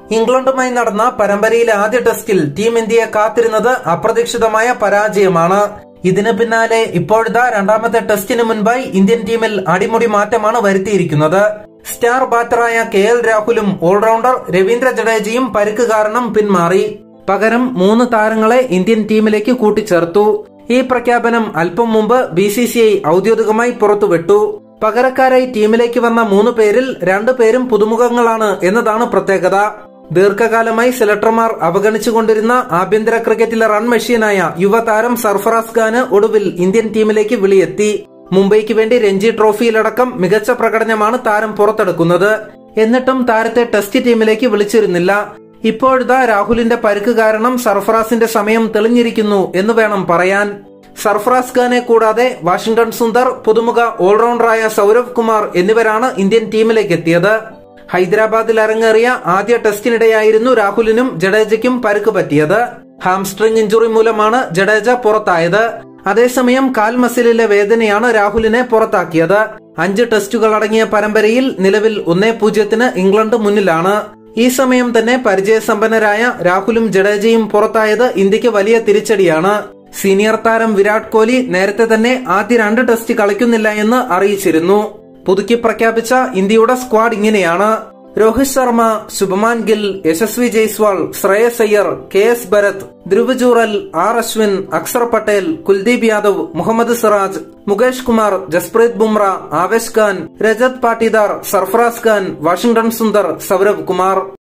ഇംഗ്ലണ്ടുമായി നടന്ന പരമ്പരയിലെ ആദ്യ ടെസ്റ്റിൽ ടീം ഇന്ത്യയെ കാത്തിരുന്നത് അപ്രതീക്ഷിതമായ പരാജയമാണ് ഇതിന് പിന്നാലെ ഇപ്പോഴത്തെ രണ്ടാമത്തെ ടെസ്റ്റിന് മുൻപായി ഇന്ത്യൻ ടീമിൽ അടിമുടി മാറ്റമാണ് വരുത്തിയിരിക്കുന്നത് സ്റ്റാർ ബാറ്ററായ കെ എൽ രാഹുലും ഓൾറൗണ്ടർ രവീന്ദ്ര ജഡേജയും പരിക്ക് കാരണം പിന്മാറി പകരം മൂന്ന് താരങ്ങളെ ഇന്ത്യൻ ടീമിലേക്ക് കൂട്ടിച്ചേർത്തു ഈ പ്രഖ്യാപനം അല്പം മുമ്പ് ബി സി സി ഐ ഔദ്യോഗികമായി പുറത്തുവിട്ടു പകരക്കാരായി ടീമിലേക്ക് വന്ന മൂന്ന് പേരിൽ രണ്ടു പേരും പുതുമുഖങ്ങളാണ് എന്നതാണ് പ്രത്യേകത ദീർഘകാലമായി സെലക്ടർമാർ അവഗണിച്ചുകൊണ്ടിരുന്ന ആഭ്യന്തര ക്രിക്കറ്റിലെ റൺ മെഷീനായ യുവതാരം സർഫറാസ് ഖാന് ഒടുവിൽ ഇന്ത്യൻ ടീമിലേക്ക് വിളിയെത്തി മുംബൈക്ക് വേണ്ടി രഞ്ജി ട്രോഫിയിലടക്കം മികച്ച പ്രകടനമാണ് താരം പുറത്തെടുക്കുന്നത് എന്നിട്ടും താരത്തെ ടെസ്റ്റ് ടീമിലേക്ക് വിളിച്ചിരുന്നില്ല ഇപ്പോഴിതാ രാഹുലിന്റെ പരുക്ക് കാരണം സർഫറാസിന്റെ സമയം തെളിഞ്ഞിരിക്കുന്നു എന്ന് വേണം പറയാൻ സർഫറാസ് ഖാനെ കൂടാതെ വാഷിംഗ്ടൺ സുന്ദർ പുതുമുഖ ഓൾറൗണ്ടറായ സൗരവ് കുമാർ എന്നിവരാണ് ഇന്ത്യൻ ടീമിലേക്ക് എത്തിയത് ഹൈദരാബാദിൽ അരങ്ങേറിയ ആദ്യ ടെസ്റ്റിനിടെയായിരുന്നു രാഹുലിനും ജഡേജയ്ക്കും പരുക്ക് പറ്റിയത് ഹാംസ്ട്രിംഗ് ഇഞ്ചുറി മൂലമാണ് ജഡേജ പുറത്തായത് അതേസമയം കാൽ മസിലിലെ വേദനയാണ് രാഹുലിനെ പുറത്താക്കിയത് അഞ്ച് ടെസ്റ്റുകൾ അടങ്ങിയ പരമ്പരയിൽ നിലവിൽ ഒന്നേ പൂജ്യത്തിന് ഇംഗ്ലണ്ട് മുന്നിലാണ് ഈ സമയം തന്നെ പരിചയസമ്പന്നരായ രാഹുലും ജഡേജയും പുറത്തായത് ഇന്ത്യക്ക് വലിയ തിരിച്ചടിയാണ് സീനിയർ താരം വിരാട് കോഹ്ലി നേരത്തെ തന്നെ ആദ്യ രണ്ട് ടെസ്റ്റ് കളിക്കുന്നില്ല എന്ന് അറിയിച്ചിരുന്നു പുതുക്കി പ്രഖ്യാപിച്ച ഇന്ത്യയുടെ സ്ക്വാഡ് ഇങ്ങനെയാണ് Rohit Sharma Shubman Gill Yashasvi Jaiswal Shreyas Iyer K S Bharat Dhruv Jurel R Ashwin Axar Patel Kuldeep Yadav Mohammed Siraj Mukesh Kumar Jasprit Bumrah Avesh Khan Rajat Patidar Sarfaraz Khan Washington Sundar Saurabh Kumar